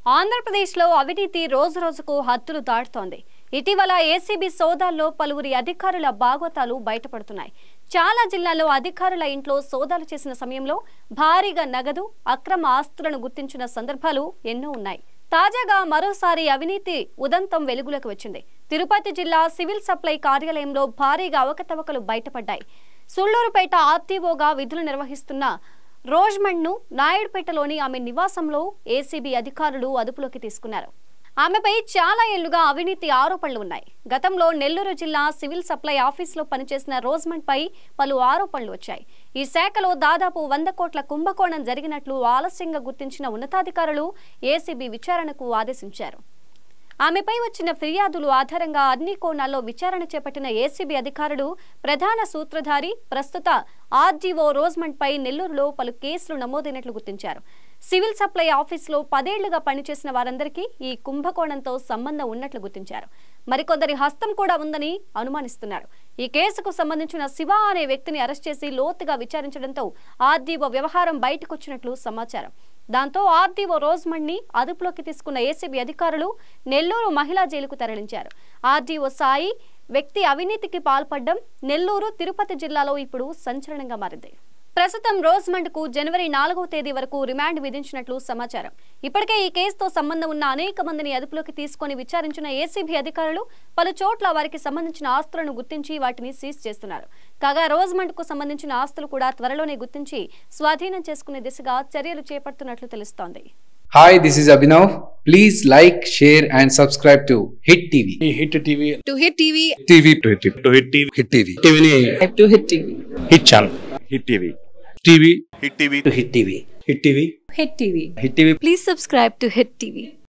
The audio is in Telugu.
ఆంధ్రప్రదేశ్లో అవినీతి రోజురోజుకు హద్దులు దాటుతోంది ఇటీవల ఏసీబీ సోదాల్లో పలువురి అధికారుల బాగోతాలు బయటపడుతున్నాయి చాలా జిల్లాల్లో అధికారుల ఇంట్లో సోదాలు చేసిన సమయంలో భారీగా నగదు అక్రమ ఆస్తులను గుర్తించిన సందర్భాలు ఎన్నో ఉన్నాయి తాజాగా మరోసారి అవినీతి ఉదంతం వెలుగులోకి వచ్చింది తిరుపతి జిల్లా సివిల్ సప్లై కార్యాలయంలో భారీగా అవకతవకలు బయటపడ్డాయి సుళ్లూరుపేట ఆర్టీఓగా విధులు నిర్వహిస్తున్న రోజ్మండ్ను నాయుడుపేటలోని ఆమె నివాసంలో ఏసీబీ అధికారులు అదుపులోకి తీసుకున్నారు ఆమెపై చాలా ఏళ్లుగా అవినీతి ఆరోపణలు ఉన్నాయి గతంలో నెల్లూరు జిల్లా సివిల్ సప్లై ఆఫీసులో పనిచేసిన రోజ్మండ్ పై పలు ఆరోపణలు వచ్చాయి ఈ శాఖలో దాదాపు వంద కోట్ల కుంభకోణం జరిగినట్లు ఆలస్యంగా గుర్తించిన ఉన్నతాధికారులు ఏసీబీ విచారణకు ఆదేశించారు ఆమెపై వచ్చిన ఫిర్యాదులు ఆధారంగా అన్ని కోణాల్లో విచారణ చేపట్టిన ఏసీబీ అధికారులు ప్రధాన సూత్రధారి ప్రస్తుత ఆర్డీఓ రోజ్మండ్ పై నెల్లూరులో పలు కేసులు నమోదైనట్లు గుర్తించారు సివిల్ సప్లై ఆఫీసులో పదేళ్లుగా పనిచేసిన వారందరికీ ఈ కుంభకోణంతో సంబంధం ఉన్నట్లు గుర్తించారు మరికొందరి హస్తం కూడా ఉందని అనుమానిస్తున్నారు ఈ కేసుకు సంబంధించిన శివ అనే వ్యక్తిని అరెస్ట్ చేసి లోతుగా విచారించడంతో ఆర్డీఓ వ్యవహారం బయటకొచ్చినట్లు సమాచారం దాంతో ఆర్డీఓ రోజ్మండ్ని అదుపులోకి తీసుకున్న ఏసీబీ అధికారులు నెల్లూరు మహిళా జైలుకు తరలించారు ఆర్డీఓ సాయి వ్యక్తి అవినీతికి పాల్పడ్డం నెల్లూరు తిరుపతి జిల్లాలో ఇప్పుడు సంచలనంగా మారింది ప్రస్తుతం రోజ్మండ్ కు జనవరి నాలుగవ తేదీ వరకు రిమాండ్ విధించినట్లు సమాచారం ఇప్పటికే ఈ కేసుతో సంబంధం ఉన్న అనేక మందిని అదుపులోకి తీసుకొని విచారించిన ఏసీబీ అధికారులు పలు చోట్ల వారికి సంబంధించిన ఆస్తులను గుర్తించి వాటిని సీజ్ చేస్తున్నారు కాగా రోజ్మండ్ కు సంబంధించిన ఆస్తులు కూడా త్వరలోనే గుర్తించి స్వాధీనం చేసుకునే దిశగా చర్యలు చేపడుతున్నట్లు తెలుస్తోంది Hi, this is Abhinav. Please like, share, and subscribe to Hit TV. Hit TV to hit TV TV to Hit TV. To hit TV Hit TV. టీవీని to hit TV hit channel hit TV TV hit TV to hit TV hit TV hit TV hit TV please subscribe to hit TV